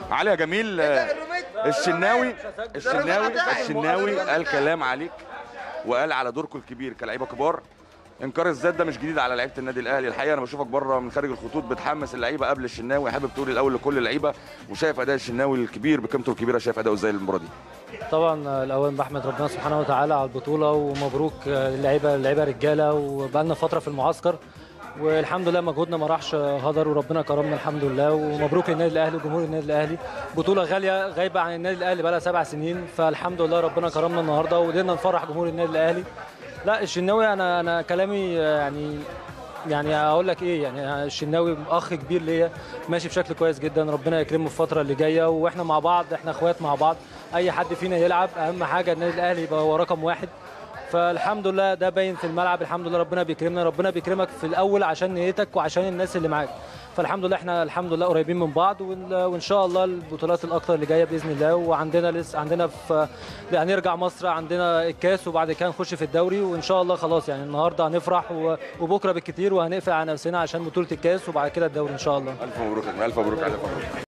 علي يا جميل آه، الشناوي الشناوي الشناوي قال كلام عليك وقال على دوركم الكبير كلاعيبه كبار انكار الذات ده مش جديد على لعيبه النادي الاهلي الحقيقه انا بشوفك بره من خارج الخطوط بتحمس اللعيبه قبل الشناوي حابب تقول الاول لكل اللعيبه وشايف اداء الشناوي الكبير بقيمته الكبيره شايف اداؤه ازاي المباراه دي طبعا الاول بحمد ربنا سبحانه وتعالى على البطوله ومبروك اللعيبه اللعيبه رجاله وبقالنا فتره في المعسكر والحمد لله مجهودنا ما راحش هدر وربنا كرمنا الحمد لله ومبروك للنادي الاهلي وجمهور النادي الاهلي بطوله غاليه غايبه عن النادي الاهلي بقى لها سبع سنين فالحمد لله ربنا كرمنا النهارده وقدرنا نفرح جمهور النادي الاهلي لا الشناوي انا انا كلامي يعني يعني اقول لك ايه يعني الشناوي اخ كبير ليا ماشي بشكل كويس جدا ربنا يكرمه في الفتره اللي جايه واحنا مع بعض احنا اخوات مع بعض اي حد فينا يلعب اهم حاجه النادي الاهلي يبقى هو رقم واحد فالحمد لله ده باين في الملعب الحمد لله ربنا بيكرمنا ربنا بيكرمك في الاول عشان نيتك وعشان الناس اللي معاك فالحمد لله احنا الحمد لله قريبين من بعض وال- وان شاء الله البطولات الاكتر اللي جايه باذن الله وعندنا لسه عندنا في هنرجع مصر عندنا الكاس وبعد كده نخش في الدوري وان شاء الله خلاص يعني النهارده هنفرح و- وبكره بالكتير وهنقفل على نفسنا عشان بطوله الكاس وبعد كده الدوري ان شاء الله الف مبروك يا جماعة، الف مبروك الف مبروك